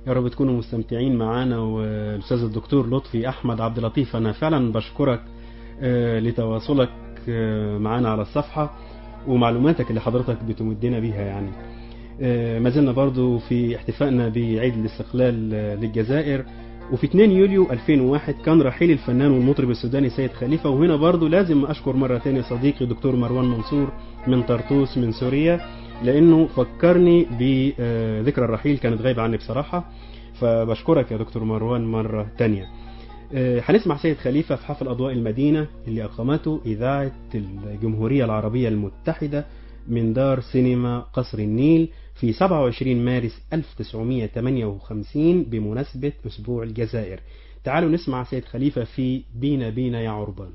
يا رب تكونوا مستمتعين معانا والأستاذ الدكتور لطفي أحمد عبد اللطيف أنا فعلا بشكرك آه، لتواصلك آه، معانا على الصفحة ومعلوماتك اللي حضرتك بتمدنا بيها يعني آه، ما زلنا برضو في احتفائنا بعيد الاستقلال آه، للجزائر وفي 2 يوليو 2001 كان رحيل الفنان والمطرب السوداني سيد خليفة وهنا برضو لازم أشكر مرة تانية صديقي دكتور مروان منصور من طرطوس من سوريا لأنه فكرني بذكرى الرحيل كانت غايبة عني بصراحة فبشكرك يا دكتور مروان مرة تانية آه، هنسمع سيد خليفة في حفل أضواء المدينة اللي أقامته إذاعة الجمهورية العربية المتحدة من دار سينما قصر النيل في 27 مارس 1958 بمناسبة أسبوع الجزائر تعالوا نسمع سيد خليفة في بينا بينا يا عربان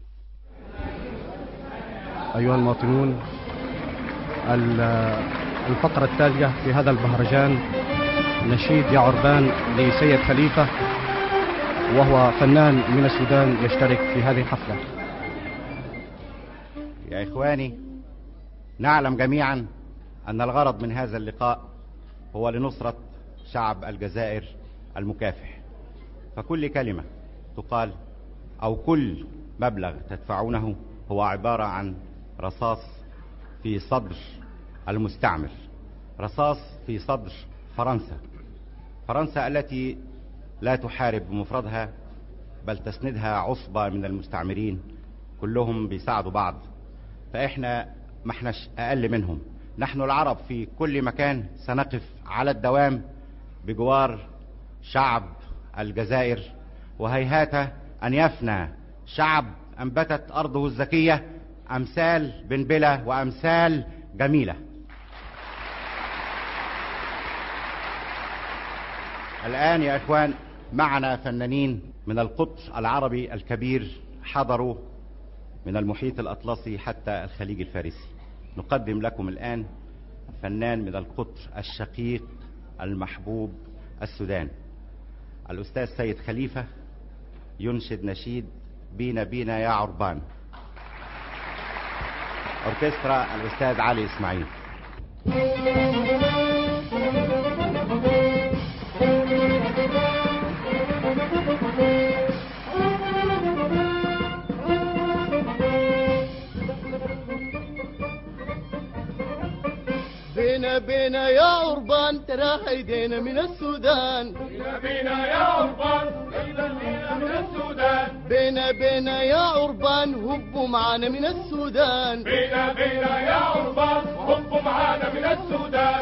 أيها المواطنون ال- الفقرة التالية في هذا المهرجان نشيد يا عربان لسيد خليفة وهو فنان من السودان يشترك في هذه الحفلة يا إخواني نعلم جميعا أن الغرض من هذا اللقاء هو لنصرة شعب الجزائر المكافح فكل كلمة تقال أو كل مبلغ تدفعونه هو عبارة عن رصاص في صدر المستعمر رصاص في صدر فرنسا فرنسا التي لا تحارب بمفردها بل تسندها عصبة من المستعمرين كلهم بيساعدوا بعض فإحنا ما احناش أقل منهم نحن العرب في كل مكان سنقف على الدوام بجوار شعب الجزائر وهيهات أن يفنى شعب أنبتت أرضه الزكية أمثال بن بلة وأمثال جميلة الآن يا إخوان معنا فنانين من القطر العربي الكبير حضروا من المحيط الأطلسي حتى الخليج الفارسي نقدم لكم الآن فنان من القطر الشقيق المحبوب السودان الأستاذ سيد خليفة ينشد نشيد بينا بينا يا عربان أوركسترا الأستاذ علي إسماعيل بينا بينا يا عربان ترى هيدينا من السودان بينا بينا يا عربان بينا من السودان بينا بينا يا عربان هبوا معانا من السودان بينا بينا يا عربان هبوا معانا من السودان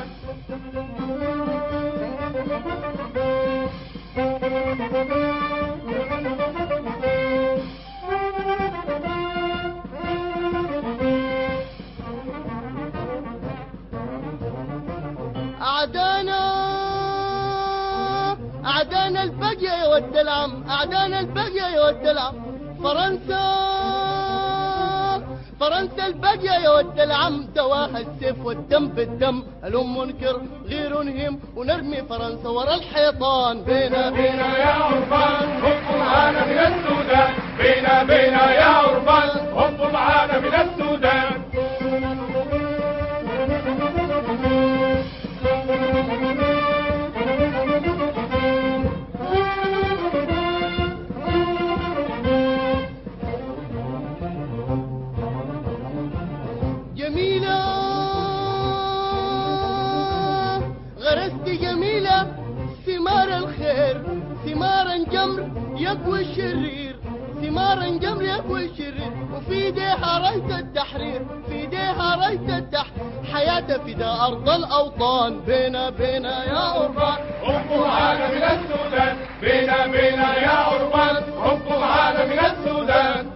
أعدانا أعدانا البقية يا ود العم أعدانا البقية يا ود العم فرنسا فرنسا البقية يا ود العم دواها السيف والدم بالدم هلم منكر غير نهم ونرمي فرنسا ورا الحيطان بينا بينا يا عربان هبوا معانا من السودان بينا بينا يا عربان هبوا معانا من السودان جميلة غرست جميلة ثمار الخير ثمارا جمر يقوي الشرير ثمارا جمر يقوي الشرير وفي ايديها راية التحرير في ايديها راية التحرير حياتها فداء ارض الاوطان بينا بينا يا عربان هبوا معانا من السودان بينا بينا يا عربان هبوا معانا من السودان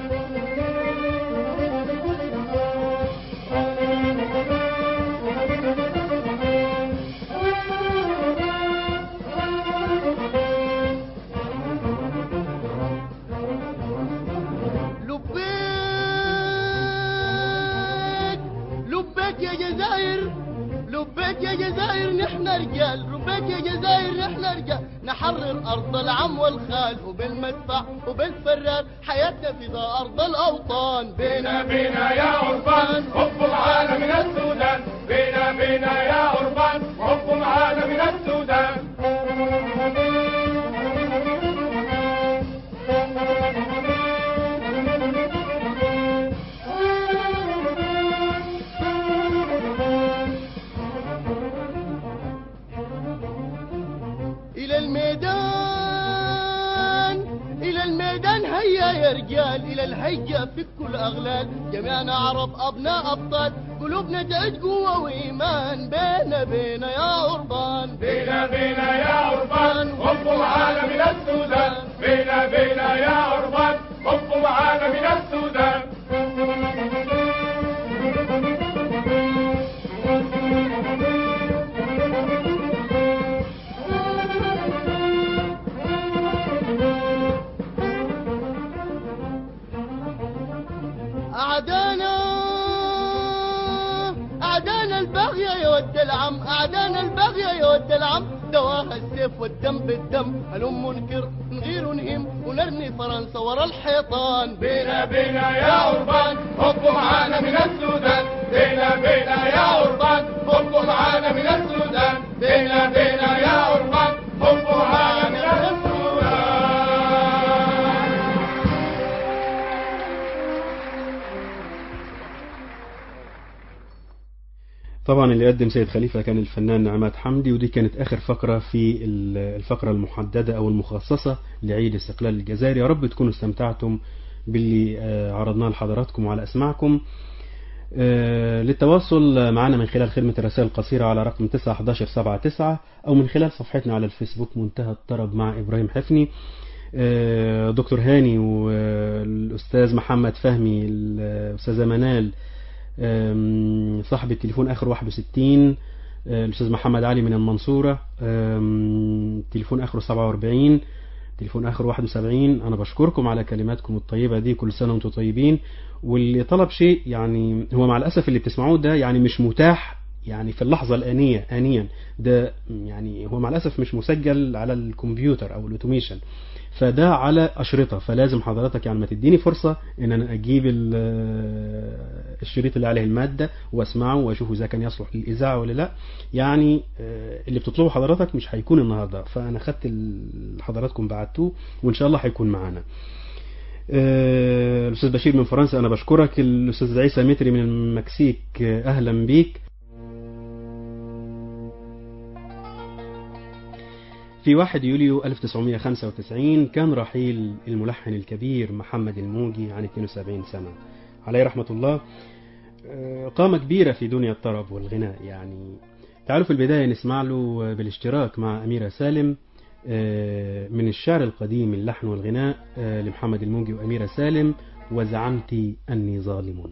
لبيك لبيك يا جزائر لبيك يا جزائر نحن رجال لبيك يا جزائر نحن رجال نحرر ارض العم والخال وبالمدفع وبالفرار حياتنا في ذا ارض الاوطان بينا بينا يا عربان هبوا معانا من السودان بينا بينا يا عربان هبوا معانا من السودان يا رجال إلى الهيجة فكوا الأغلال جميعنا عرب أبناء أبطال قلوبنا تعيش قوة وإيمان بينا بينا يا عربان بينا بينا يا عربان هبوا معانا من السودان بينا بينا يا عربان هبوا معانا من السودان أعدانا أعدانا البغي يا ود العم أعدانا البغي يا ود العم دواها السيف والدم بالدم هلم ننكر نغير ونهم ونرمي فرنسا ورا الحيطان بينا بينا يا عربان هبوا معانا من السودان بينا بينا يا عربان هبوا معانا من السودان بينا بينا يا عربان هبوا معانا من السودان طبعا اللي قدم سيد خليفة كان الفنان نعمات حمدي ودي كانت آخر فقرة في ال- الفقرة المحددة أو المخصصة لعيد استقلال الجزائر يا رب تكونوا استمتعتم باللي آه، عرضناه لحضراتكم وعلى أسماعكم آه، للتواصل معنا من خلال خدمة الرسائل القصيرة على رقم 91179 أو من خلال صفحتنا على الفيسبوك منتهى الطرب مع إبراهيم حفني آه، دكتور هاني والأستاذ محمد فهمي الأستاذة منال آم، صاحب التليفون آخر 61 آه، الأستاذ محمد علي من المنصورة آم، تليفون آخره 47 تليفون آخر 71 أنا بشكركم على كلماتكم الطيبة دي كل سنة وأنتم طيبين واللي طلب شيء يعني هو مع الأسف اللي بتسمعوه ده يعني مش متاح يعني في اللحظة الآنية آنيا ده يعني هو مع الأسف مش مسجل على الكمبيوتر أو الأوتوميشن فده على أشرطة فلازم حضرتك يعني ما تديني فرصة إن أنا أجيب ال- الشريط اللي عليه المادة وأسمعه وأشوفه إذا كان يصلح للإذاعة ولا لا يعني آه، اللي بتطلبه حضرتك مش هيكون النهاردة فأنا خدت ال- حضراتكم بعتوه وإن شاء الله هيكون معانا آه، الأستاذ بشير من فرنسا أنا بشكرك الأستاذ عيسى متري من المكسيك آه، أهلا بيك في 1 يوليو 1995 كان رحيل الملحن الكبير محمد الموجي عن 72 سنة عليه رحمة الله آه، قامة كبيرة في دنيا الطرب والغناء يعني تعالوا في البداية نسمع له بالاشتراك مع أميرة سالم آه، من الشعر القديم اللحن والغناء آه، لمحمد الموجي وأميرة سالم وزعمت أني ظالم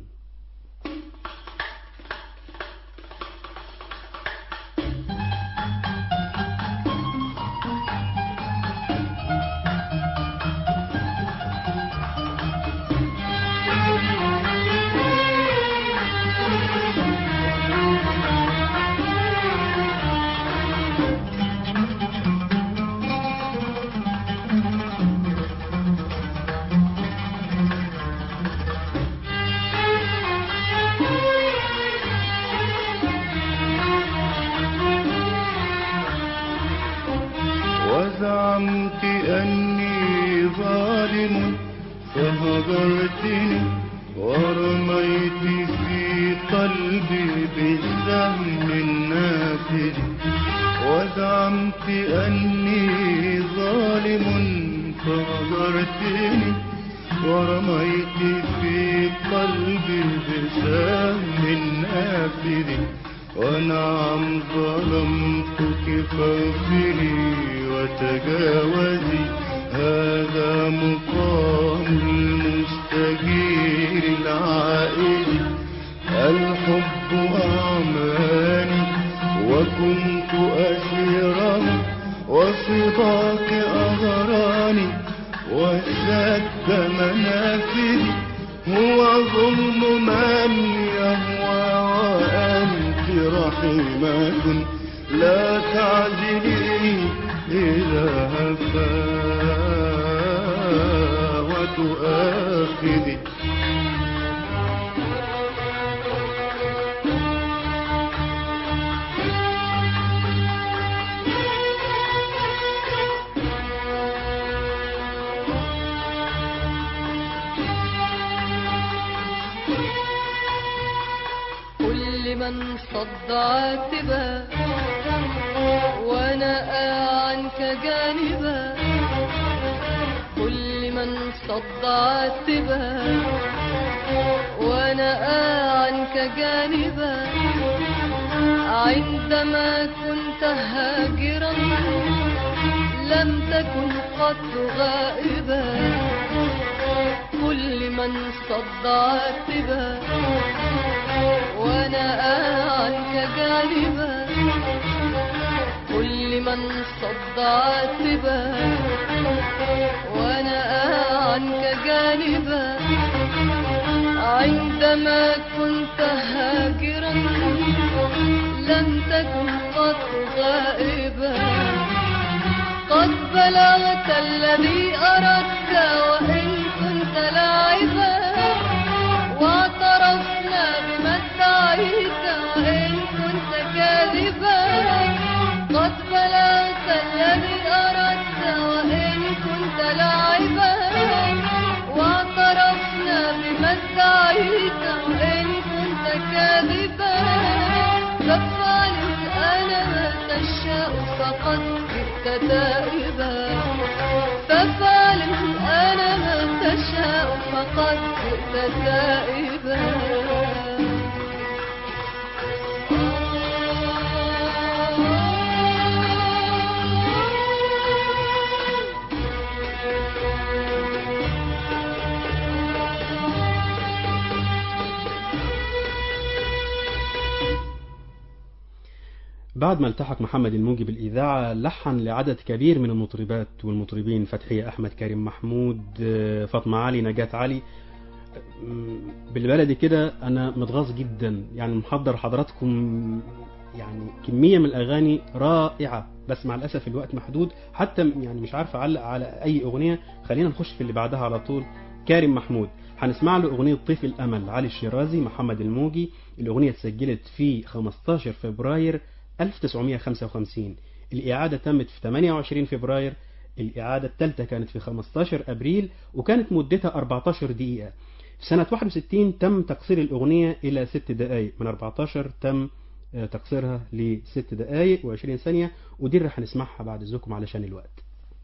وزعمت أني ظالم فهجرتني ورميت في قلبي بالسهم النافذ وزعمت أني ظالم فهجرتني ورميت في قلبي بسهم نافذ ونعم ظلمتك فاغفري وتجاوزي هذا مقام المستجير العائد الحب أعماني وكنت أسيره وصباك أغراني وسد منافذي هو ظلم من يهوى وأنت رحيمة لا تعزلي إذا هفا وتؤاخذي كل من صد عاتبا ونأى عنك جانبا كل من صد عاتبا وانا عنك جانبا عندما كنت هاجرا لم تكن قط غائبا كل من صد عاتبا وانا عنك جانبا كل من صد عاتبا وانا عنك جانبا عندما كنت هاجرا لم تكن قط غائبا قد بلغت الذي أردت وإن كنت لاعبا واعترفنا بما ادعيت وإن كنت كاذبا قد بلغت الذي أردت وإن كنت لاعبا واعترفنا بما ادعيت وإن كنت كاذبا فافعل أنا ما تشاء فقد جئت تائبا فافعل أنا ما تشاء فقد جئت تائبا بعد ما التحق محمد الموجي بالإذاعة لحن لعدد كبير من المطربات والمطربين فتحية أحمد كريم محمود آه، فاطمة علي نجاة علي م، بالبلدي كده أنا متغاظ جدا يعني محضر حضراتكم يعني كمية من الأغاني رائعة بس مع الأسف الوقت محدود حتى يعني مش عارف أعلق على أي أغنية خلينا نخش في اللي بعدها على طول كريم محمود هنسمع له أغنية طيف الأمل علي الشيرازي محمد الموجي الأغنية اتسجلت في 15 فبراير 1955 الإعادة تمت في 28 فبراير الإعادة الثالثة كانت في 15 أبريل وكانت مدتها 14 دقيقة في سنة 61 تم تقصير الأغنية إلى 6 دقائق من 14 تم آه، تقصيرها ل 6 دقائق و20 ثانية ودي اللي هنسمعها بعد إذنكم علشان الوقت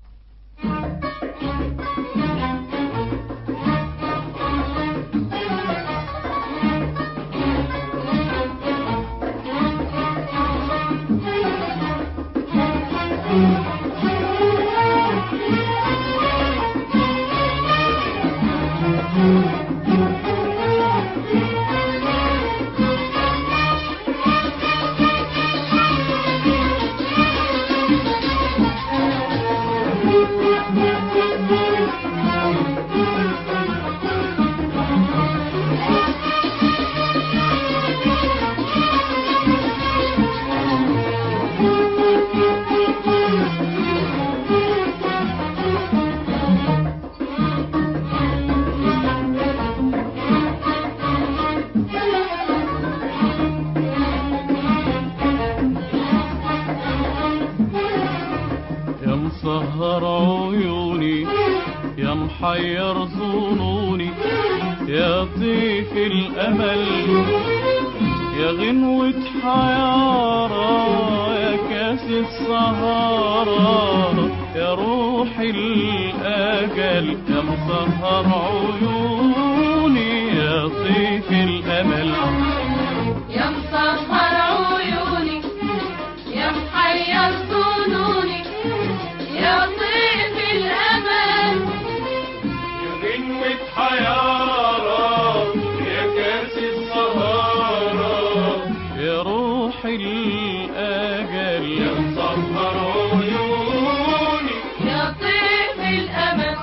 يا مسهر عيوني يا محير ظنوني يا طيف الأمل يا غنوة حيارى يا كاس السهارة يا روح الأجل يا مسهر عيوني يا طيف الأمل يا مسهر عيوني يا محير ظنوني يا طيف الأمل يا غنوة حيارى يا كاس السهارة يا روح الأجل يا مسهر عيوني يا طيف الأمل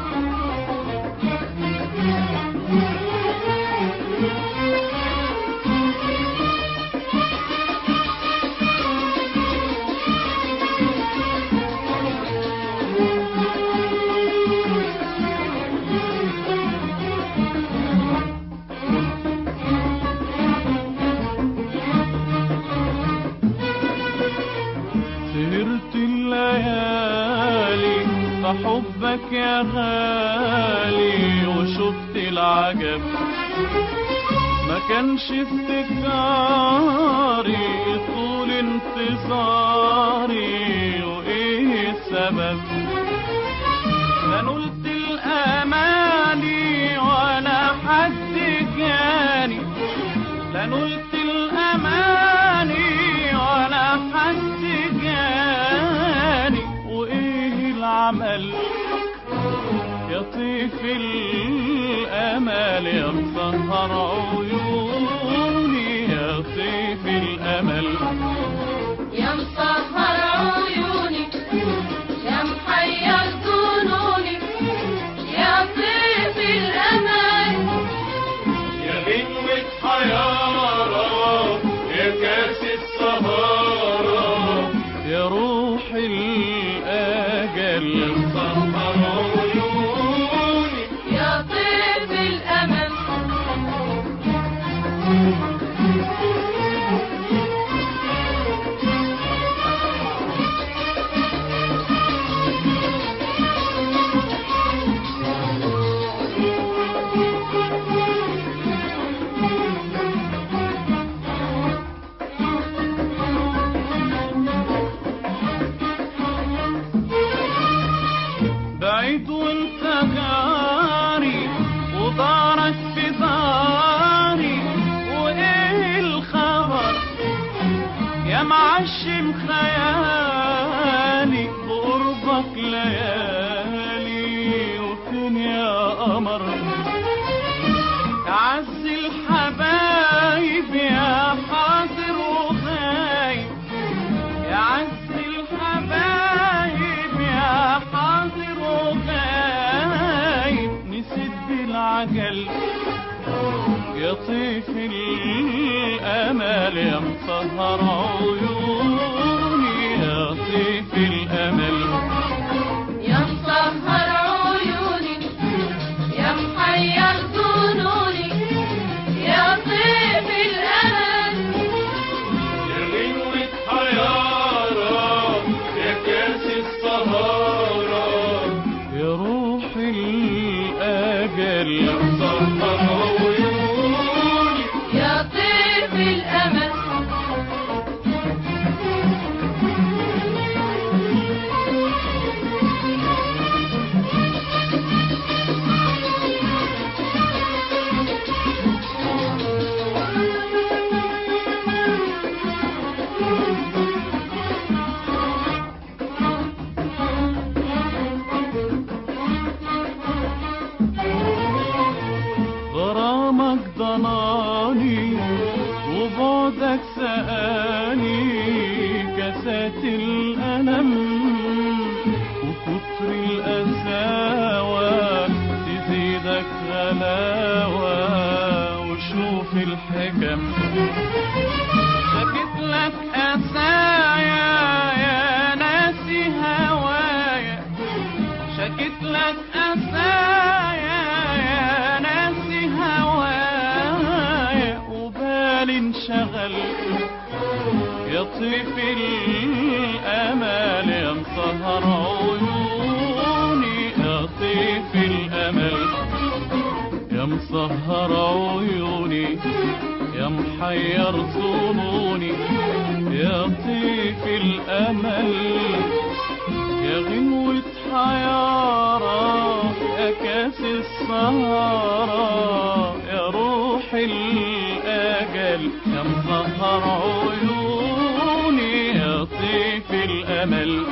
سهرت الليالي فحبك يا غالي وشفت العجب ما كانش افتكاري طول انتظاري وايه السبب ما نلت الامان الأجل مسهر عيوني يا طيف الأمل بعيد وانت جاري ودارك في داري وايه الخبر يا معشم خيالي بقربك ليالي وفين يا قمر عز الحبايب يا حاضر وغايب يا عز الحبايب يا حاضر وغايب نسيت بالعجل يا طيف الأمل يا مسهر عيوني يا طيف الأمل يا مسهر عيوني يا محير ظنوني يا طيب الأمل يا غنوة حيارة يا كاس السهارة يا روح الأجل مسهر عيوني يا طيب الأمل غرامك ضناني وبعدك سقاني كاسات الألم وكتر القساوة تزيدك غلاوة وشوف الحكم حكيت لك قسايا يا ناسي هوايا شكيت لك أسايا يا ناسي هوايا وبالي انشغل يا طيف الأمل يا مسهر عيوني يا طيف الأمل يا مسهر عيوني يا محير ظنوني يا طيف الأمل يا غنوة حيارة يا كاس السهرة يا روح الأجل يا مسهر عيوني يا طيف الأمل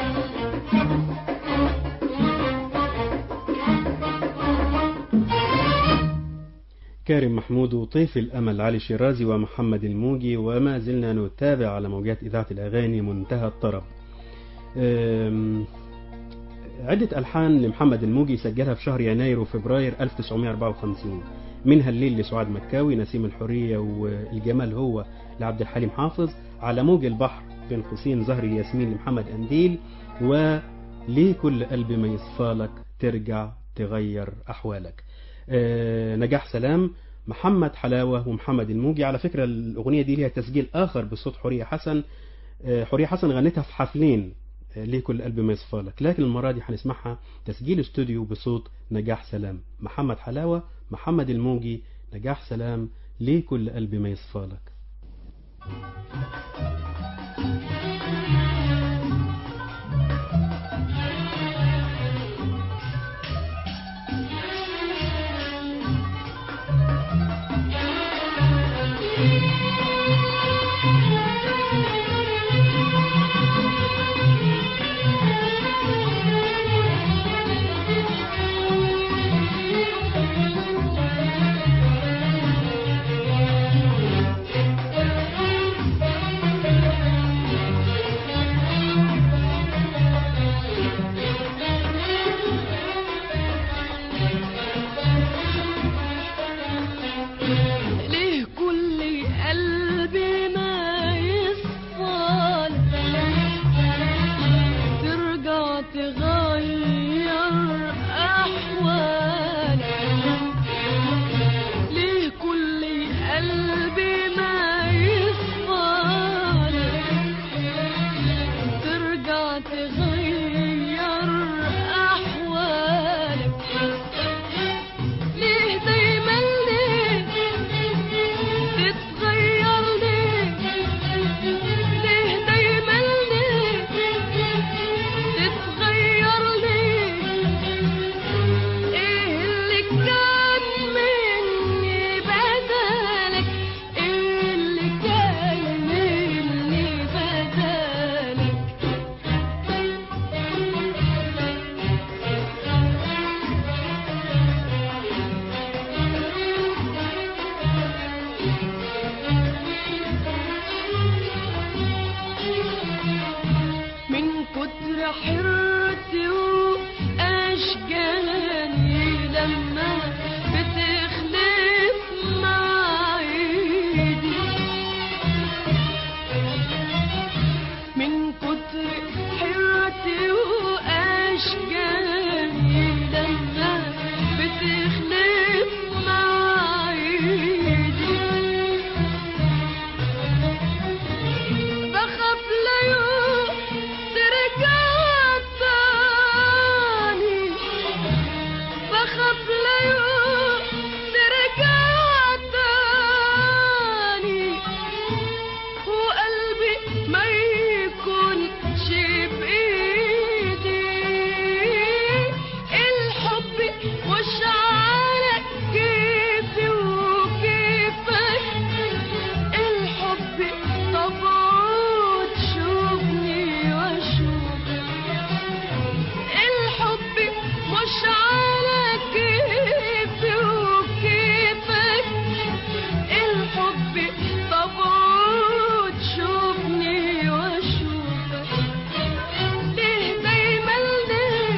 كارم محمود وطيف الأمل علي شيرازي ومحمد الموجي وما زلنا نتابع على موجات إذاعة الأغاني منتهى الطرب أم، عدة ألحان لمحمد الموجي سجلها في شهر يناير وفبراير 1954 منها الليل لسعاد مكاوي نسيم الحرية والجمال هو لعبد الحليم حافظ على موج البحر بين قوسين زهر ياسمين لمحمد أنديل وليه كل قلب ما يصفالك ترجع تغير أحوالك آه، نجاح سلام محمد حلاوة ومحمد الموجي على فكرة الأغنية دي ليها تسجيل آخر بصوت حورية حسن آه، حورية حسن غنتها في حفلين آه، ليه كل قلب ما يصفالك لكن المرة دي هنسمعها تسجيل استوديو بصوت نجاح سلام محمد حلاوة محمد الموجي نجاح سلام ليه كل قلب ما يصفالك ليه كل قلبي ما يصفال ترجع تغار تغير أحوالك ليه دايما ليه تتغير ليه ليه دايما ليه تتغير ليه ايه اللي كان مني بدلك ايه اللي كان مني بدلك من كتر حيرتي واشجاني لما بتخلف معايدي من كتر حيرتي واشجاني لما بتخلف معايدي بخاف لا يوم ترجع تاني بخاف لا يوم ترجع تاني وقلبي ما يكونش بإيدي الحب مش على كيفي وكيفك الحب طبعه تشوفني واشوفك الحب مش على كيفي وكيفك الحب طبعه تشوفني واشوفك ليه دايما ليه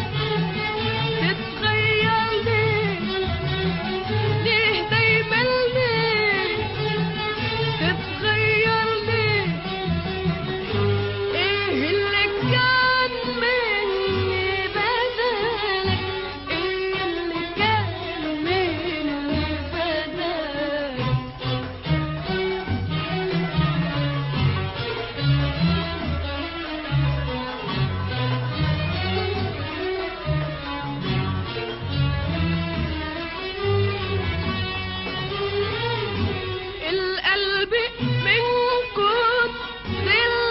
تتغير ليه ليه دايما ليه تتغير ليه ايه اللي كان مني بدلك ايه اللي كان مني بدلك القلب من كتر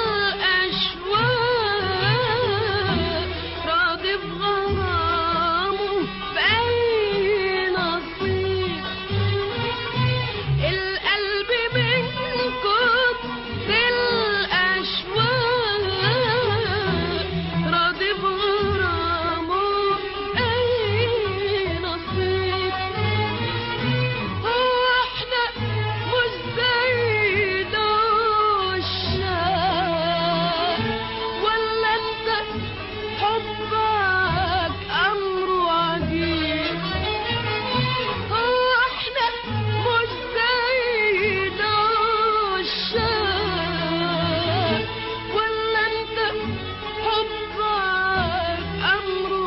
الأشواق راضي بغرامه بأي نصيب القلب من كتر الأشواق راضي بغرامه بأي نصيب هو احنا مش زي الشام ولا انت حبك امره عجيب هو احنا مش زي الشام ولا انت حبك امره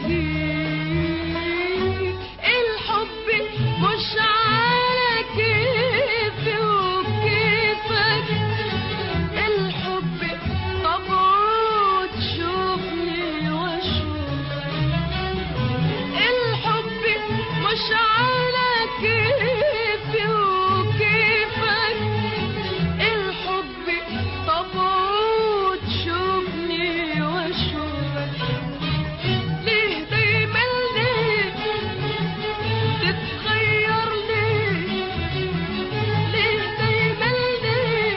عجيب الحب مش على كيفي وكيفك الحب طبعه تشوفني واشوفك الحب مش على كيفي وكيفك الحب طبعه تشوفني واشوفك ليه دايما ليه تتغير ليه ليه دايما ليه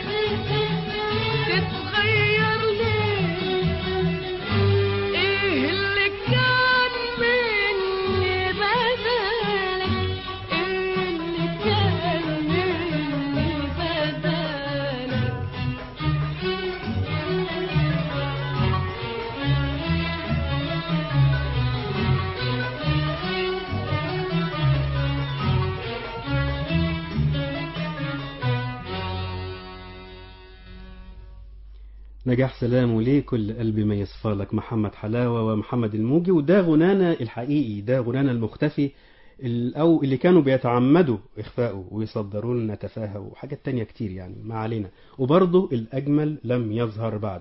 تتغير ليه ايه اللي كان مني بدلك ايه اللي كان مني بدلك نجاح سلام وليه كل قلبي ما يصفى لك محمد حلاوة ومحمد الموجي وده غنانا الحقيقي ده غنانا المختفي ال- أو اللي كانوا بيتعمدوا إخفاؤه ويصدروا لنا تفاهة وحاجات تانية كتير يعني ما علينا وبرضه الأجمل لم يظهر بعد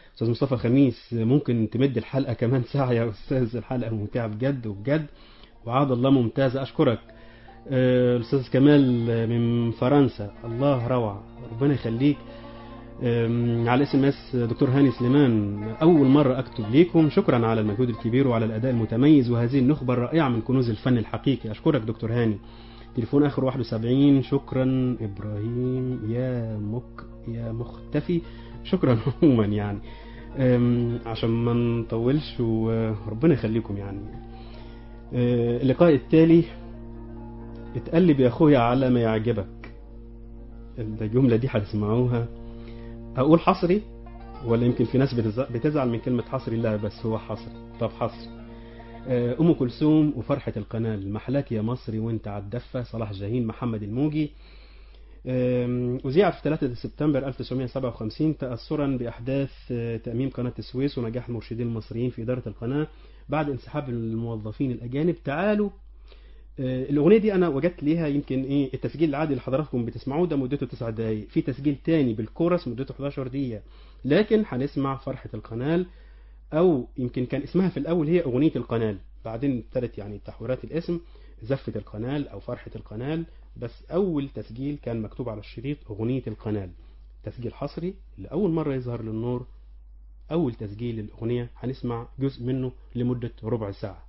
استاذ مصطفى خميس ممكن تمد الحلقه كمان ساعه يا استاذ الحلقه ممتعه بجد وبجد وعاد الله ممتازه اشكرك آه، الاستاذ كمال من فرنسا الله روعه ربنا يخليك آم، على اس ام اس دكتور هاني سليمان اول مره اكتب ليكم شكرا على المجهود الكبير وعلى الاداء المتميز وهذه النخبه الرائعه من كنوز الفن الحقيقي اشكرك دكتور هاني تليفون اخر 71 شكرا ابراهيم يا مك يا مختفي شكرا عموما يعني أم، عشان ما نطولش وربنا يخليكم يعني أه، اللقاء التالي اتقلب يا اخويا على ما يعجبك الجملة دي هتسمعوها اقول حصري ولا يمكن في ناس بتز- بتزعل من كلمة حصري لا بس هو حصري طب حصري آه، أم كلثوم وفرحة القناة محلاك يا مصري وانت على الدفة صلاح جاهين محمد الموجي آم، أذيعت في 3 سبتمبر 1957 تأثرا بأحداث آه، تأميم قناة السويس ونجاح المرشدين المصريين في إدارة القناة بعد انسحاب الموظفين الأجانب تعالوا آه، الأغنية دي أنا وجدت ليها يمكن إيه التسجيل العادي اللي حضراتكم بتسمعوه ده مدته 9 دقايق في تسجيل تاني بالكورس مدته 11 دقيقة لكن هنسمع فرحة القنال او يمكن كان اسمها في الاول هي اغنيه القنال بعدين ابتدت يعني تحويرات الاسم زفة القنال او فرحة القنال بس اول تسجيل كان مكتوب على الشريط اغنية القنال تسجيل حصري لاول مرة يظهر للنور اول تسجيل الاغنية هنسمع جزء منه لمدة ربع ساعة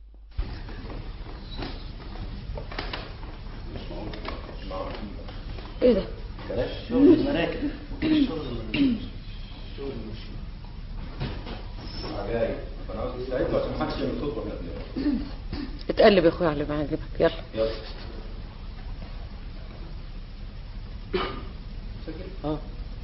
ايه ده شغل المراكب شغل شغل عجايب فانا عاوز استعدوا عشان محدش يعمل خطوه من قبلها اتقلب يا اخويا على اللي بيعجبك يلا يلا اه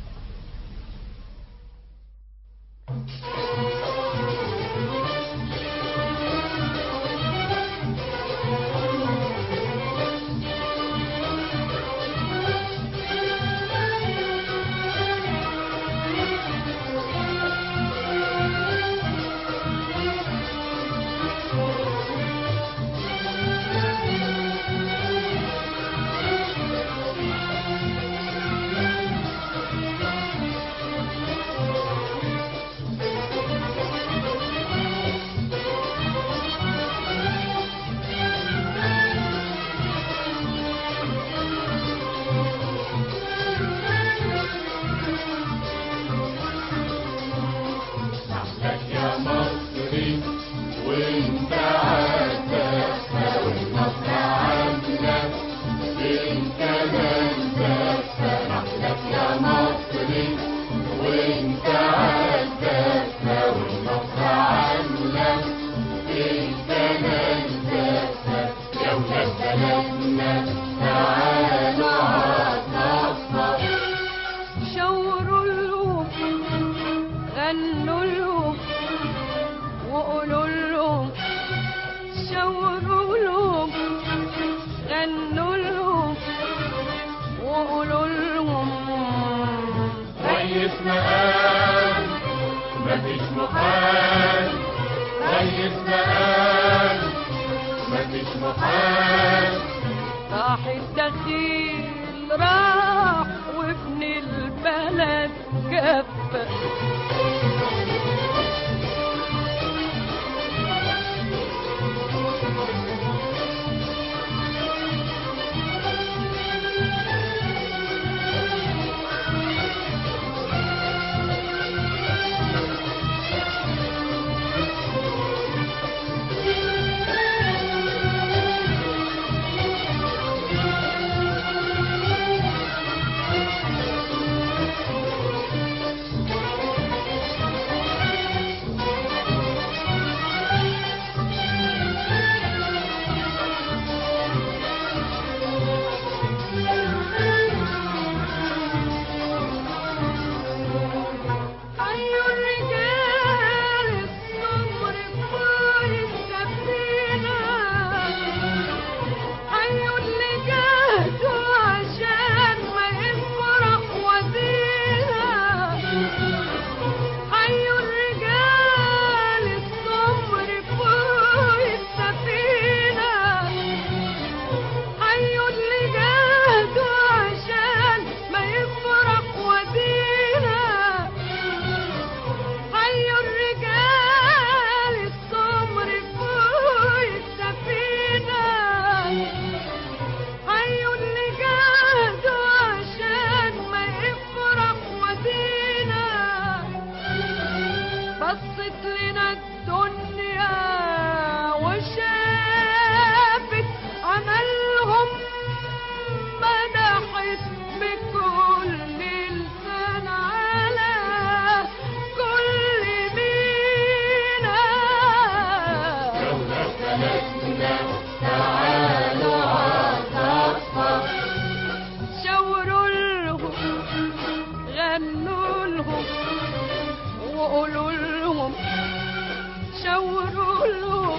لك يا مصري وانت عالدفة والنصر عنا انت من دفة لك يا مصري وانت عالدفة والنصر عنا انت من دفة يا ولاد بلدنا تعالوا عالنصر شوروا له غنوا له وقولوا له شوروا له غنوا له وقولوا لهم ريسنا قال مفيش محال ريسنا قال مفيش محال راح الدخيل راح وابن البلد كفى بصت لنا الدنيا وشافت عملهم منحت بكل لسان على كل مينا شاوروا لهم غنوا لهم وقولوا لهم شاوروا لهم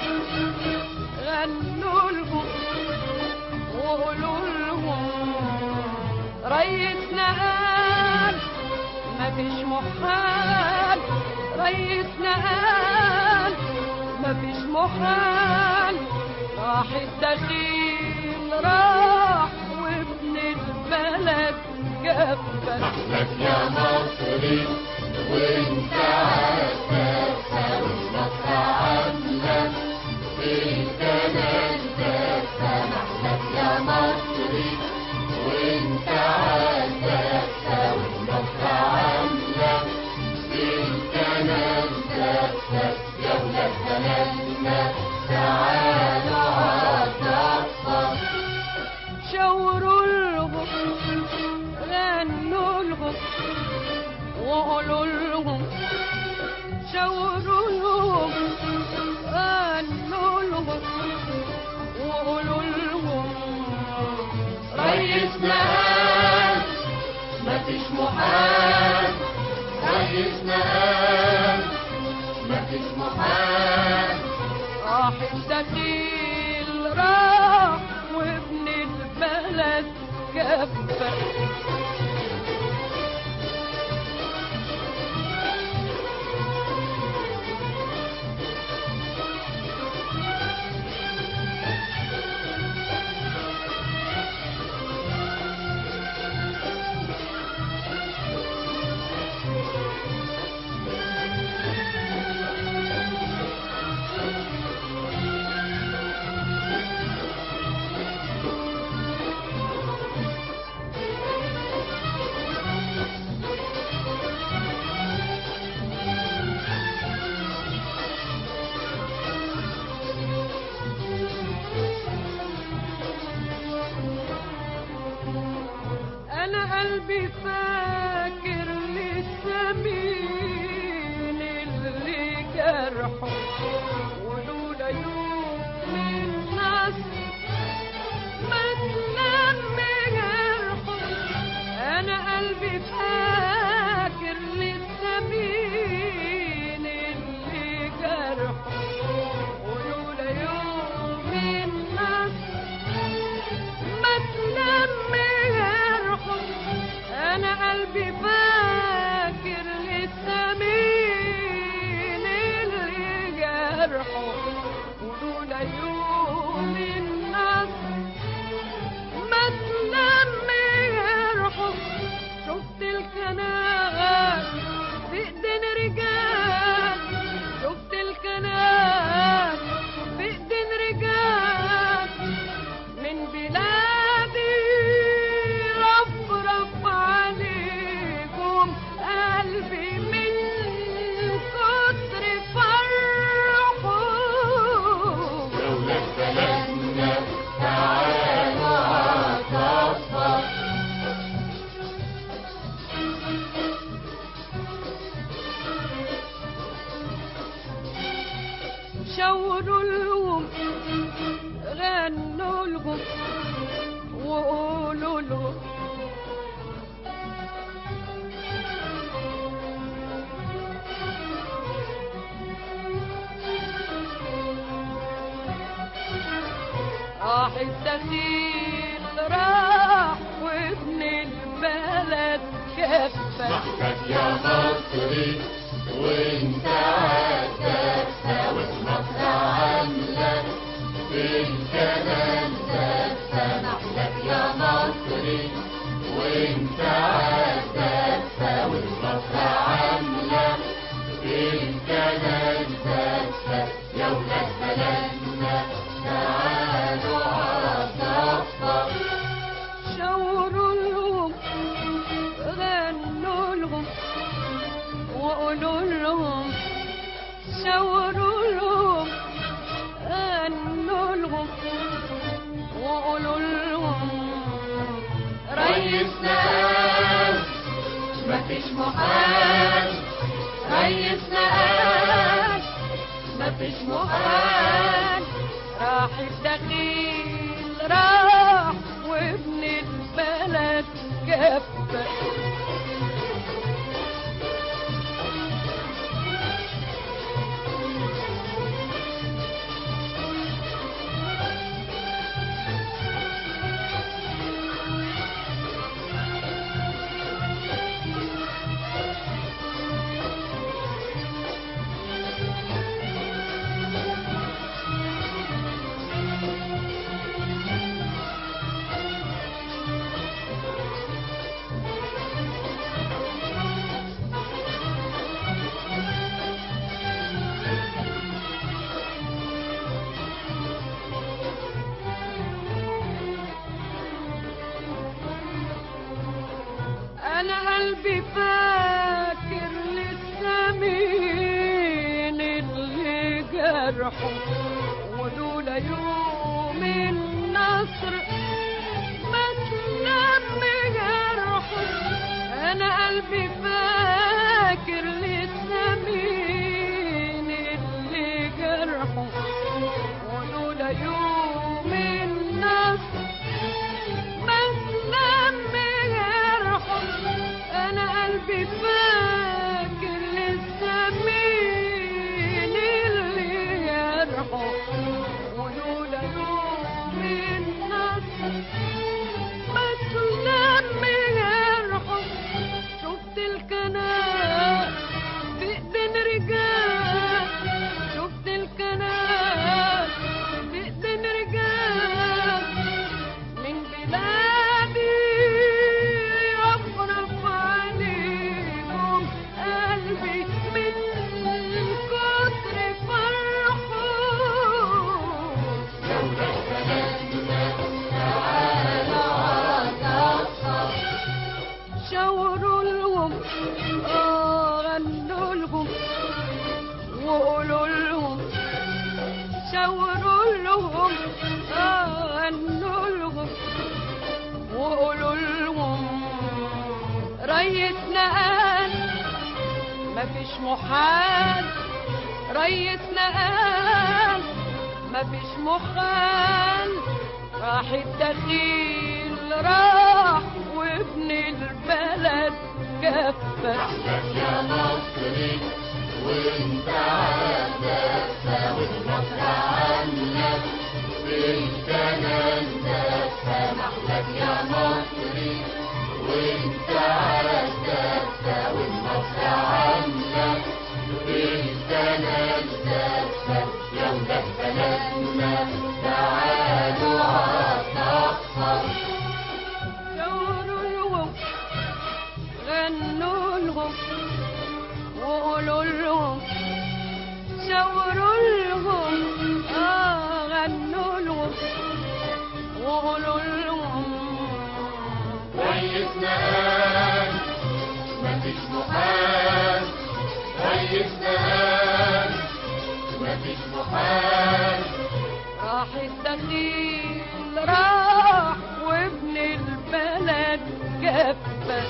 غنوا لهم وقولوا لهم ريتنا قال مفيش محال ريتنا قال مفيش محال راح الدخيل راح وابن البلد جفت لك يا مصري وانت عارفة ثورتك عاملة الكلام ده سمح لك يا مصري وانت عارفة ثورتك عاملة الكلام ده يا ولاد بلدنا تعالوا عالضفة شاوروا لهم غنوا لهم وقولوا لهم شاوروا لهم غنوا لهم وقولوا لهم ريسنا قال مفيش محال ريسنا قال مفيش محال راح الدخيل راح وابن البلد كفى انا قلبي فاكر لسه مين اللي جرحه ولولا يوم الناس ما تلم جرحه انا قلبي فاكر لسه مين اللي جرحه ولولا يوم الناس ما تلم جرحه انا قلبي فاكر لسه مين اللي جرحه ولولا يوم الناس ما تلم جرحه شفت الكناغات في ايدين رجال شفت الكناغات في ايدين رجال من بلادي رب رب عليكم قلبي من كتر فرحه ولاد بلدنا تعالوا عالضفة شاوروا لهم غنوا لهم وقولوا لهم راح الدخيل راح وابن البلد كفى لك يا مصري وانت عارفة ثورتك عاملة الكلام ده سمح لك يا مصري وانت عارفة ثورتك عاملة الكلام ده يا ولاد بلدنا تعالوا عالضفة شاوروا لهم غنوا لهم وقولوا لهم شاوروا لهم غنوا لهم وقولوا لهم ريسنا قال مفيش محال ريسنا قال مفيش محال راح الدخيل راح وابن البلد جفة انا قلبي فاكر لسه مين اللي جرحه ودول يوم النصر ما تلم جرحه انا قلبي فاكر لسه مين اللي جرحه ودول يوم النصر مسلم جرحه انا قلبي فاكر لسه مين اللي جرحه ولولا يوم النصر مسلم جرحه شفت الكنال في ايدين رجال شفت الكنال في ايدين رجال من بلادي أفرح عليكم قلبي من كتر فرحه شاوروا لهم آه غنوا لهم وقولوا لهم شاوروا لهم آه غنوا لهم وقولوا لهم ريتنا قال مفيش محال ريتنا قال مفيش محال راح الدخيل راح وابن البلد كفة يا مصري وانت عزة والمصر عنك بالكنان دفة محلك يا مصري وانت عزة والمصر عنك بالكنان دفة يا ولاد بلدنا تعالوا عالصفر شاوروا لهم غنوا لهم وقولوا لهم شاوروا لهم آه غنوا لهم وقولوا لهم ريسنا قال مفيش محال ريسنا قال مفيش محال راح الدخيل راح وابن البلد جفة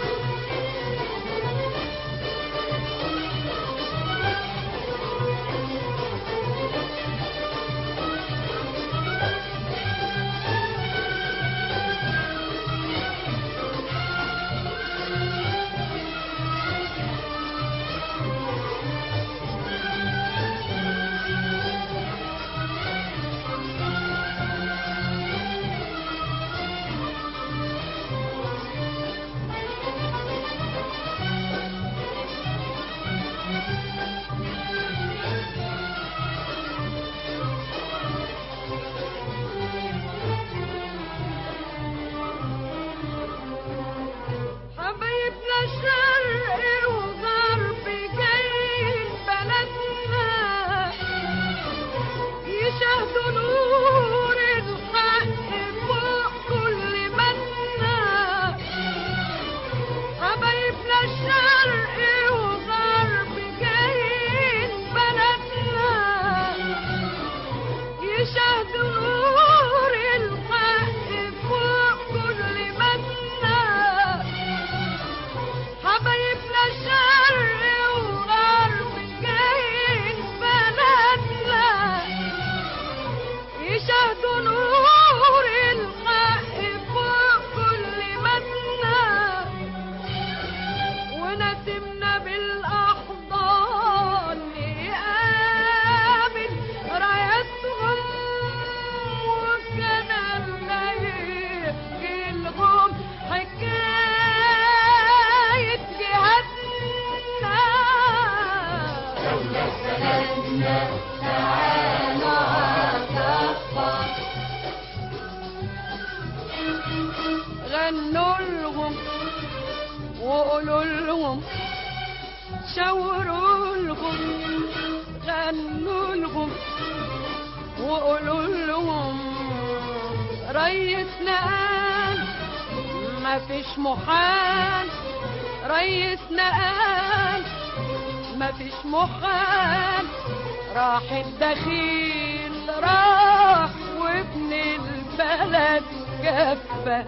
تعالوا عالصفة غنوا لهم وقولوا لهم شاوروا لهم غنوا لهم وقولوا لهم ريسنا قال ما فيش محال ريسنا قال ما فيش محال راح الدخيل راح وابن البلد كفى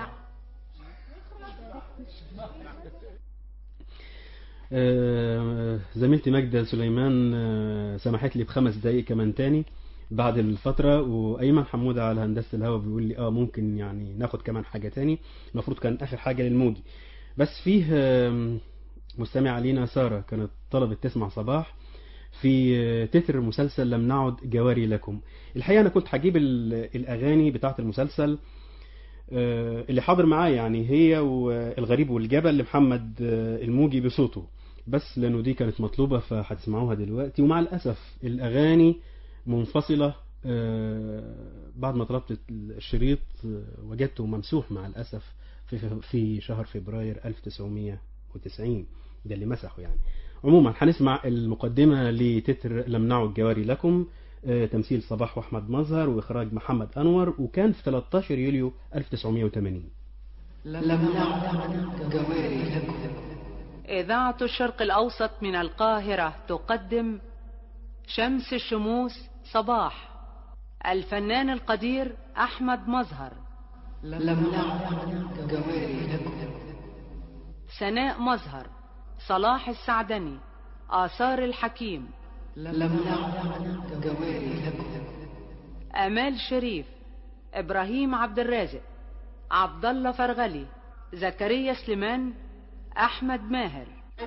آه، زميلتي ماجدة سليمان آه، سمحت لي بخمس دقايق كمان تاني بعد الفترة وأيمن حمودة على هندسة الهوا بيقول لي اه ممكن يعني ناخد كمان حاجة تاني المفروض كان آخر حاجة للموجي بس فيه آم، مستمعة لينا سارة كانت طلبت تسمع صباح في آه، تتر مسلسل لم نعد جواري لكم الحقيقة أنا كنت هجيب ال- الأغاني بتاعة المسلسل آه، اللي حاضر معايا يعني هي والغريب والجبل لمحمد آه، الموجي بصوته بس لأنه دي كانت مطلوبة فهتسمعوها دلوقتي ومع الأسف الأغاني منفصلة آه، بعد ما طلبت الشريط آه، وجدته ممسوح مع الأسف في في شهر فبراير 1990 ده اللي مسحه يعني عموما هنسمع المقدمة لتتر لم نعد جواري لكم آه، تمثيل صباح واحمد مظهر واخراج محمد انور وكان في 13 يوليو 1980 لم نعد جواري لكم إذاعة الشرق الأوسط من القاهرة تقدم شمس الشموس صباح الفنان القدير أحمد مظهر لم نعد جواري لكم سناء مظهر صلاح السعدني آثار الحكيم لم نعد جواري لكم آمال شريف إبراهيم عبد الرازق عبد الله فرغلي زكريا سليمان أحمد ماهر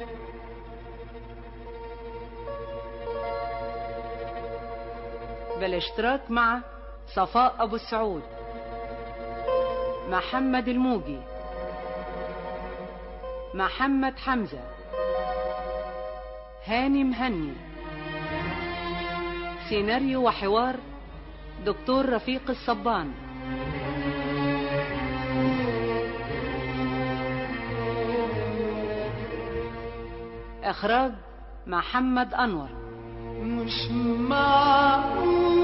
بالاشتراك مع صفاء أبو السعود محمد الموجي محمد حمزة هاني مهني سيناريو وحوار دكتور رفيق الصبان إخراج محمد أنور مش معقول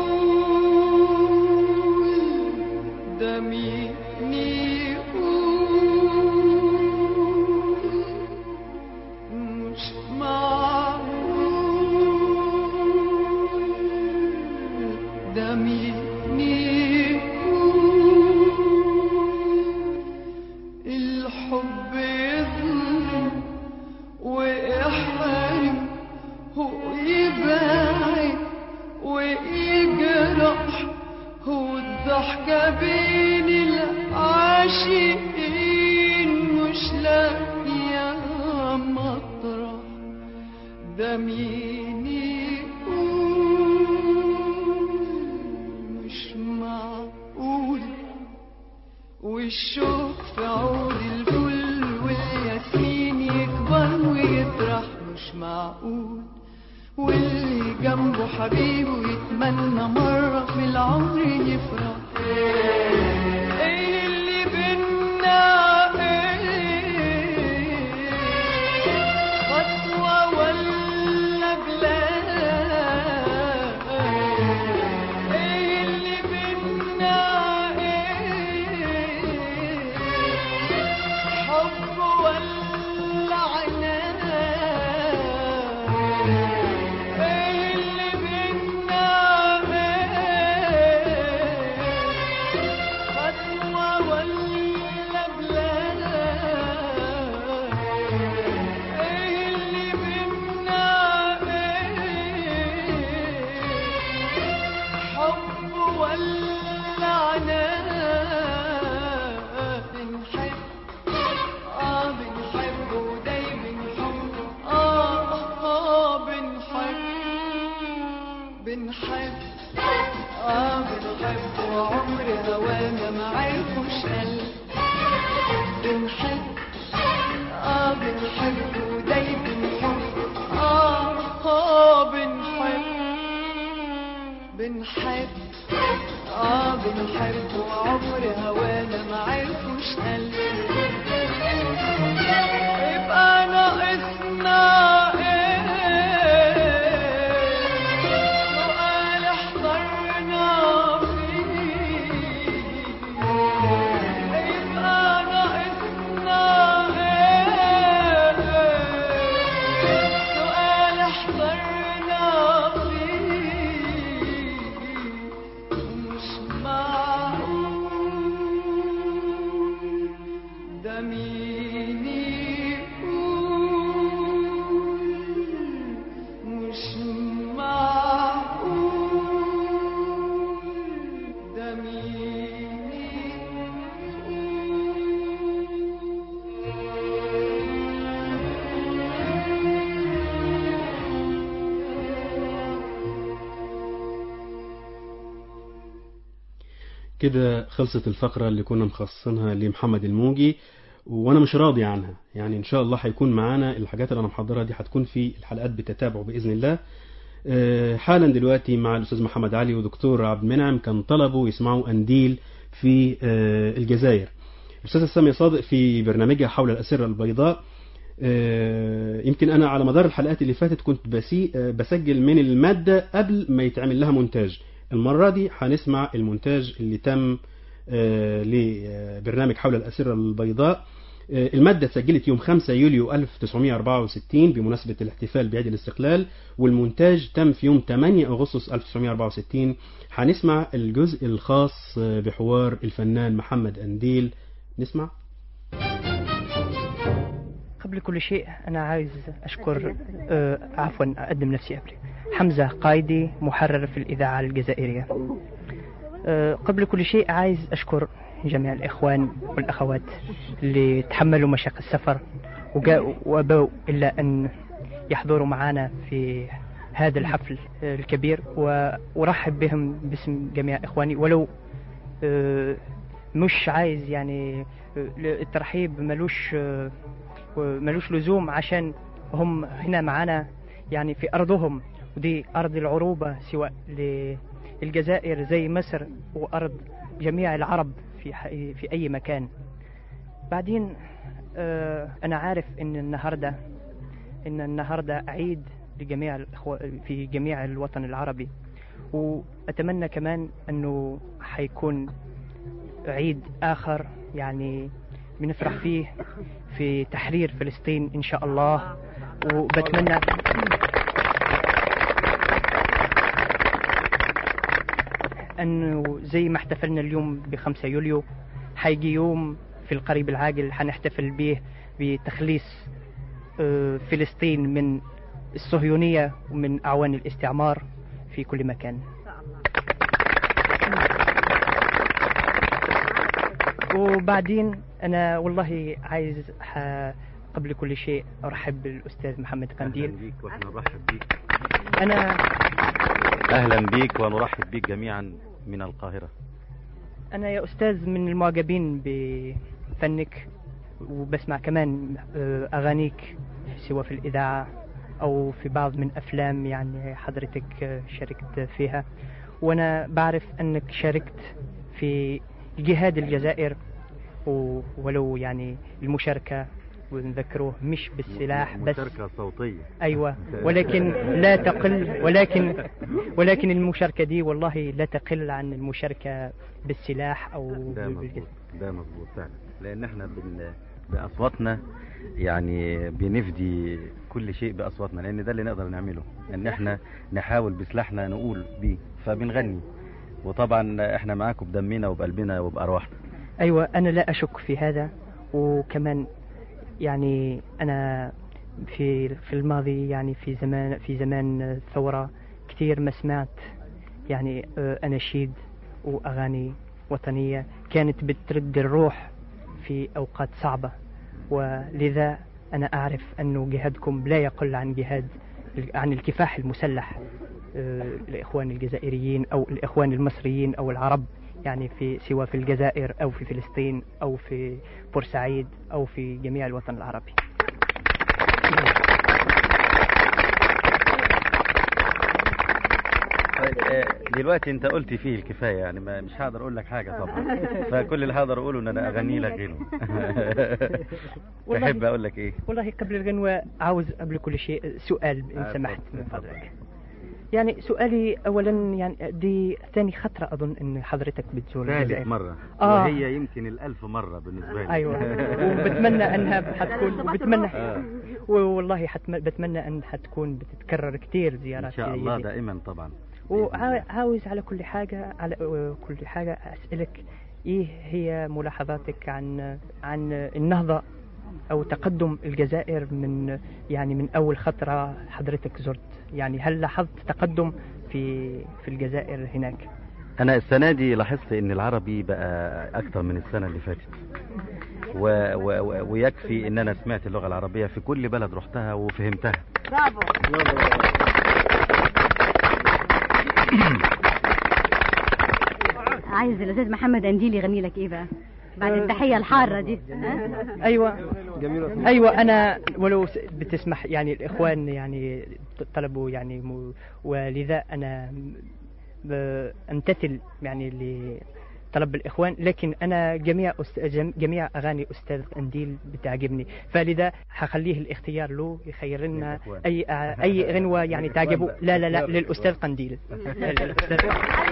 ده مين يقول مش معقول ده مين يقول الحب يظلم ويحرم ويبعد ويجرح والضحكة بين العاشقين مش لاقية مطرح ده مين يقول مش معقول والشوق في عود الفل والياسمين يكبر ويطرح مش معقول واللي جنبه حبيبه يتمنى مرة في العمر يفرح ايه اللي بينا ايه خطوة ولا بلاد ايه اللي بينا ايه حب ولا عناد ايه اللي بينا ايه خطوة ولا بلاد ايه اللي بينا ايه حب ولا عناد بنحب اه بنحب وداي بنحب اه اه بنحب بنحب اه بنحب وعمر هوانا ما عرفوش قلب بنحب اه بنحب وداي بنحب اه اه بنحب بنحب اه بنحب وعمر هوانا ما عرفوش قلب يبقى ناقصنا ايه سؤال احضرنا فيه يبقى ناقصنا ايه سؤال احضرنا فيه مش معقول ده مين يقول مش معقول ده مين كده خلصت الفقرة اللي كنا مخصصينها لمحمد الموجي وانا مش راضي عنها يعني ان شاء الله هيكون معانا الحاجات اللي انا محضرها دي هتكون في الحلقات بتتابع باذن الله آه، حالا دلوقتي مع الاستاذ محمد علي ودكتور عبد المنعم كان طلبوا يسمعوا انديل في آه، الجزائر الاستاذه ساميه صادق في برنامجها حول الاسره البيضاء آه، يمكن انا على مدار الحلقات اللي فاتت كنت بسي آه، بسجل من الماده قبل ما يتعمل لها مونتاج المره دي هنسمع المونتاج اللي تم آه، لبرنامج حول الاسره البيضاء آه، المادة اتسجلت يوم 5 يوليو 1964 بمناسبة الاحتفال بعيد الاستقلال والمونتاج تم في يوم 8 أغسطس 1964 هنسمع الجزء الخاص آه، بحوار الفنان محمد أنديل نسمع قبل كل شيء أنا عايز أشكر آه، عفوا أقدم نفسي قبل حمزة قايدي محرر في الإذاعة الجزائرية آه، قبل كل شيء عايز أشكر جميع الإخوان والأخوات اللي تحملوا مشاق السفر وجاءوا وأبوا إلا أن يحضروا معنا في هذا الحفل آه، الكبير وأرحب بهم باسم جميع إخواني ولو آه، مش عايز يعني آه، الترحيب ملوش آه، ملوش لزوم عشان هم هنا معانا يعني في أرضهم ودي أرض العروبة سواء للجزائر زي مصر وأرض جميع العرب في ح- في أي مكان بعدين آه، أنا عارف إن النهاردة إن النهاردة عيد لجميع الإخوة في جميع الوطن العربي وأتمنى كمان أنه حيكون عيد آخر يعني بنفرح فيه في تحرير فلسطين إن شاء الله وبتمنى أنه زي ما احتفلنا اليوم بخمسة يوليو حيجي يوم في القريب العاجل حنحتفل به بتخليص آه، فلسطين من الصهيونية ومن أعوان الاستعمار في كل مكان وبعدين أنا والله عايز ح- قبل كل شيء أرحب بالأستاذ محمد قنديل بيك واحنا نرحب بيك أنا اهلا بيك ونرحب بيك جميعا من القاهرة أنا يا أستاذ من المعجبين بفنك وبسمع كمان آه، أغانيك سواء في الإذاعة أو في بعض من أفلام يعني حضرتك آه، شاركت فيها وأنا بعرف أنك شاركت في جهاد الجزائر و- ولو يعني المشاركة ونذكروه مش بالسلاح بس مشاركة صوتية ايوه ولكن لا تقل ولكن ولكن المشاركه دي والله لا تقل عن المشاركه بالسلاح او ده بالجسم مظبوط ده مظبوط فعلا لان احنا بن... باصواتنا يعني بنفدي كل شيء باصواتنا لان ده اللي نقدر نعمله ان احنا نحاول بسلاحنا نقول بيه فبنغني وطبعا احنا معاكم بدمنا وبقلبنا وبارواحنا ايوه انا لا اشك في هذا وكمان يعني انا في في الماضي يعني في زمان في زمان الثوره كثير ما سمعت يعني آه، اناشيد واغاني وطنيه كانت بترد الروح في اوقات صعبه ولذا انا اعرف انه جهادكم لا يقل عن جهاد عن الكفاح المسلح آه، الاخوان الجزائريين او الاخوان المصريين او العرب يعني في سواء في الجزائر او في فلسطين او في بورسعيد او في جميع الوطن العربي آه، دلوقتي انت قلت فيه الكفايه يعني ما مش هقدر اقول لك حاجه طبعا فكل اللي هقدر اقوله ان انا اغني لك غنوه والله- تحب اقول لك ايه والله قبل الغنوة عاوز قبل كل شيء سؤال إن آه، سمحت اتفضل، من اتفضل. فضلك يعني سؤالي أولا يعني دي ثاني خطرة أظن إن حضرتك بتزور ثالث الجزائر مره آه. وهي يمكن الألف مره بالنسبه لي أيوة وبتمنى أنها حتكون وبتمنى آه. والله حتم... بتمنى أن حتكون بتتكرر كتير زيارات ان شاء زي الله دي. دائما طبعا وعاوز على كل حاجة على كل حاجة أسألك إيه هي ملاحظاتك عن عن النهضة أو تقدم الجزائر من يعني من أول خطرة حضرتك زرت يعني هل لاحظت تقدم في في الجزائر هناك؟ انا السنه دي لاحظت ان العربي بقى اكتر من السنه اللي فاتت و... و... و... ويكفي ان انا سمعت اللغه العربيه في كل بلد رحتها وفهمتها برافو عايز الاستاذ محمد انديل يغني لك ايه بقى بعد التحيه الحاره دي ها؟ أيوة أيوة أنا ولو س- بتسمح يعني الإخوان يعني ط- طلبوا يعني م... ولذا أنا ب- أمتثل يعني لطلب الإخوان لكن أنا جميع أست... جم- جميع أغاني أستاذ أنديل بتعجبني فلذا حخليه الاختيار له يخير لنا للإخوان. أي أي غنوة يعني تعجبه لا لا لا للأستاذ قنديل الأستاذ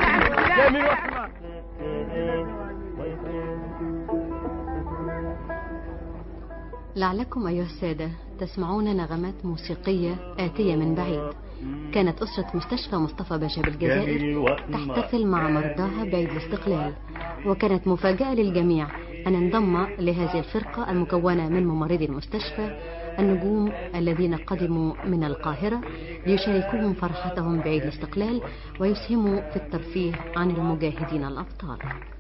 لعلكم أيها السادة تسمعون نغمات موسيقية آتية من بعيد كانت أسرة مستشفى مصطفى باشا بالجزائر تحتفل مع مرضاها بعيد الاستقلال وكانت مفاجأة للجميع أن انضم لهذه الفرقة المكونة من ممرضي المستشفى النجوم الذين قدموا من القاهرة ليشاركوهم فرحتهم بعيد الاستقلال ويسهموا في الترفيه عن المجاهدين الأبطال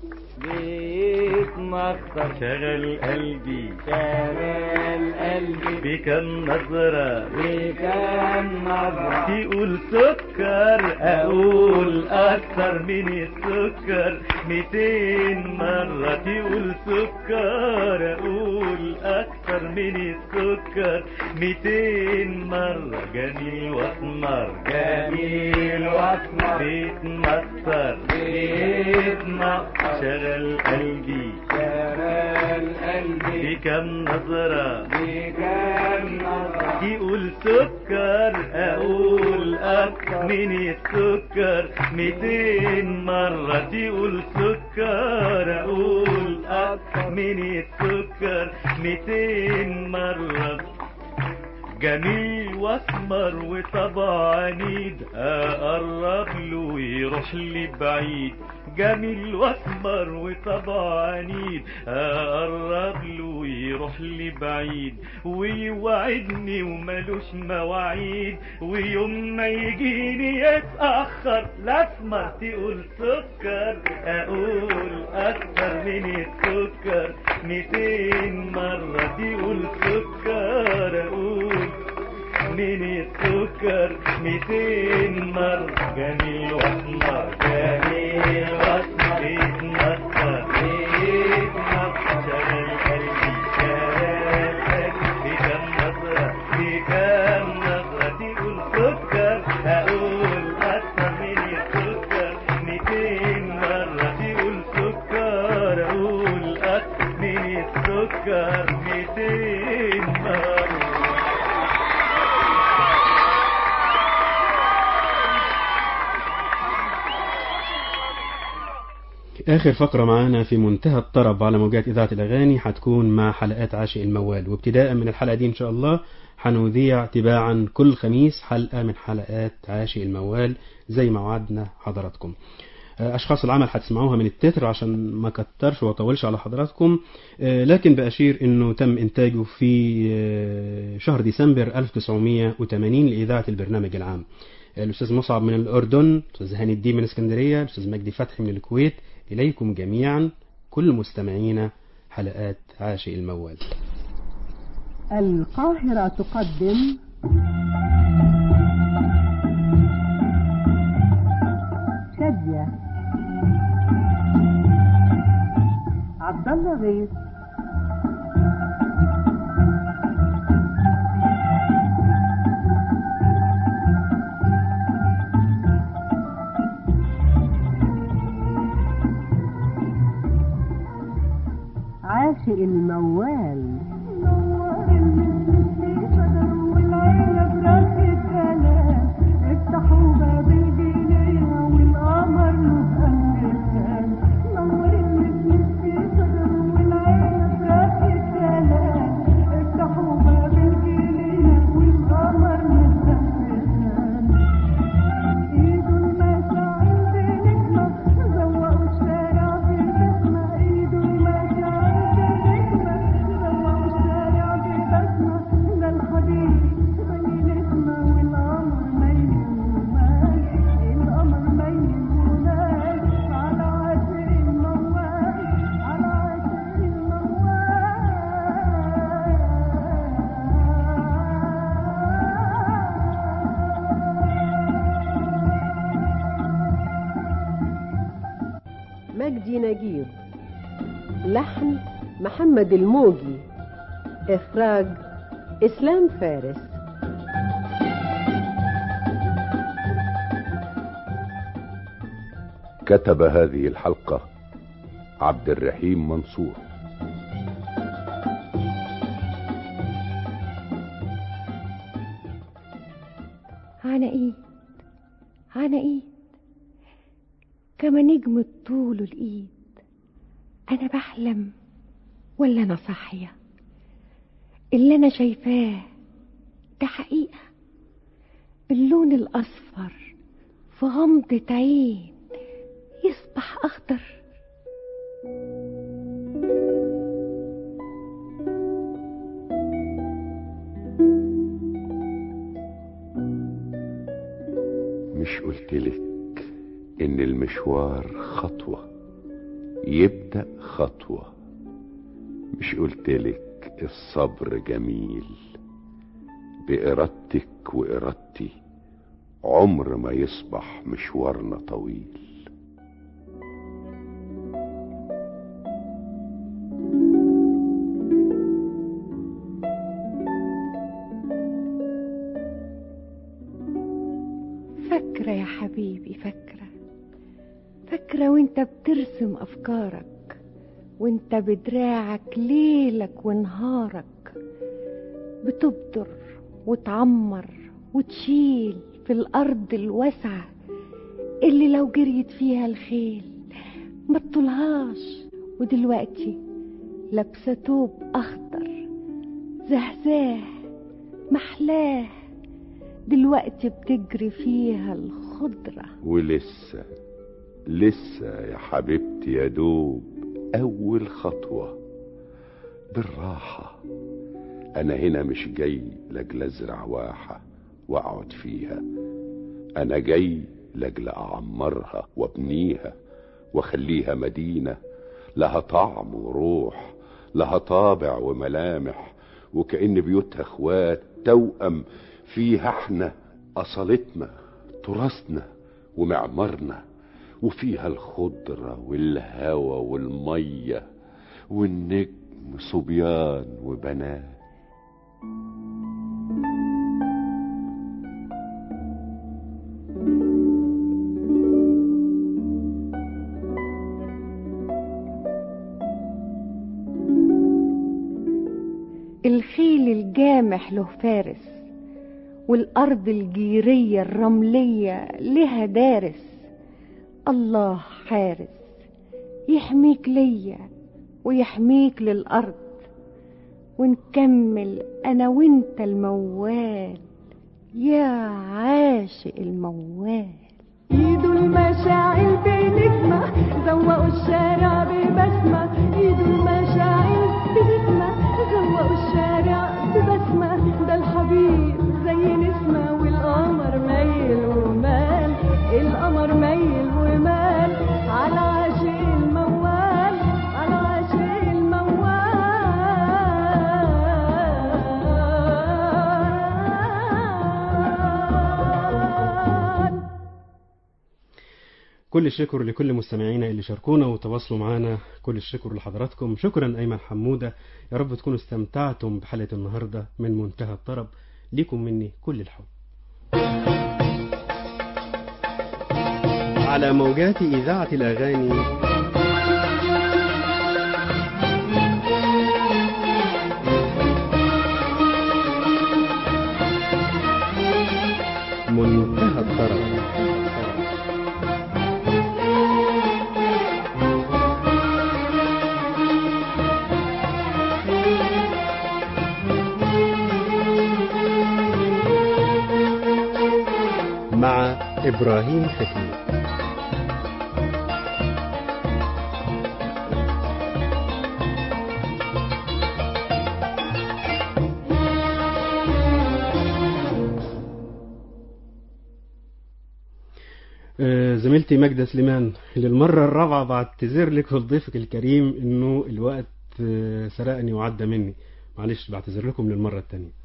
بيتمخطر شغل قلبي شغل قلبي بكم نظرة بكم نظرة تقول سكر أقول أكثر من السكر ميتين مرة تقول سكر أقول أكثر من السكر ميتين مرة جميل واسمر جميل واسمر بيتمخطر بيتمخطر شغل قلبي شغل قلبي بكم نظرة بكم نظرة تقول سكر أقول أكثر من السكر ميتين مرة تقول سكر أقول أكثر من السكر ميتين مرة جميل واسمر وطبع عنيد اقرب له يروح لي بعيد جميل واسمر وطبع عنيد اقرب له يروح لي بعيد ويوعدني وملوش مواعيد ويوم ما يجيني يتأخر الاسمر تقول سكر اقول اكتر من السكر ميتين مرة تقول سكر اقول من السكر ميتين مرة جميل واسمر جميل واسمر بيتمسر بيتمسر شغل قلبي شغل قلبي بكم نظرة بكم نظرة تقول سكر أقول أكثر من السكر ميتين مرة تقول سكر أقول أكثر من السكر ميتين مرة آخر فقرة معانا في منتهى الطرب على موجات إذاعة الأغاني هتكون مع حلقات عاشق الموال وابتداء من الحلقة دي إن شاء الله هنذيع تباعا كل خميس حلقة من حلقات عاشق الموال زي ما وعدنا حضراتكم أشخاص العمل هتسمعوها من التتر عشان ما كترش وأطولش على حضراتكم لكن بأشير أنه تم إنتاجه في شهر ديسمبر 1980 لإذاعة البرنامج العام الأستاذ مصعب من الأردن الأستاذ هاني الدين من اسكندرية الأستاذ مجدي فتحي من الكويت إليكم جميعا كل مستمعينا حلقات عاشق الموال القاهرة تقدم شادية عبد الله غيث عاشق الموال افتحوا باب الجنينة والقمر له أمثال نور المسمس في صدره والعين فراق الكلام افتحوا باب الجنينة والقمر له أمثال ايده المشاعر بنجمة زوقوا الشارع ببسمة ايده المشاعر بنجمة زوقوا الشارع ببسمة ده الحبيب بني نسمة والقمر ميل ومال القمر ميل ومال على عاشق الموال على عاشق مجدي نجيب لحن محمد الموجي إخراج إسلام فارس كتب هذه الحلقة عبد الرحيم منصور عناقيد عناقيد كما نجم الطول الإيد أنا بحلم ولا أنا صاحية اللي أنا شايفاه ده حقيقة اللون الأصفر في غمضة عين يصبح أخضر مش قلتلك ان المشوار خطوة يبدأ خطوة مش قلتلك الصبر جميل بإرادتك وإرادتي عمر ما يصبح مشوارنا طويل فاكرة يا حبيبي فاكرة فاكرة وانت بترسم أفكارك وانت بدراعك ليلك ونهارك بتبدر وتعمر وتشيل في الأرض الواسعة اللي لو جريت فيها الخيل ما تطولهاش ودلوقتي لابسة توب أخضر زهزاه محلاه دلوقتي بتجري فيها الخضرة ولسه لسه يا حبيبتي يا دوب أول خطوة بالراحة أنا هنا مش جاي لأجل أزرع واحة وأقعد فيها أنا جاي لأجل أعمرها وأبنيها وأخليها مدينة لها طعم وروح لها طابع وملامح وكأن بيوتها اخوات توأم فيها احنا أصالتنا تراثنا ومعمارنا وفيها الخضرة والهوى والمية والنجم صبيان وبنات الخيل الجامح له فارس والأرض الجيرية الرملية لها دارس الله حارس يحميك ليا ويحميك للأرض ونكمل أنا وانت الموال يا عاشق الموال ايده المشاعل بنجمة زوقوا الشارع ببسمة ايده المشاعل بنجمة زوقوا الشارع ببسمة ده الحبيب زي نسمة والقمر ميل ومال القمر ميل ومال على عاشق الموال على عاشق الموال كل الشكر لكل مستمعينا اللي شاركونا وتواصلوا معنا كل الشكر لحضراتكم شكرا أيمن حمودة يا رب تكونوا استمتعتم بحلقة النهاردة من منتهى الطرب ليكم مني كل الحب على موجات إذاعة الأغاني إبراهيم حكمي آه، زميلتي ماجدة سليمان للمرة الرابعة بعتذر لك ولضيفك الكريم انه الوقت آه، سرقني وعدى مني معلش بعتذر لكم للمرة الثانية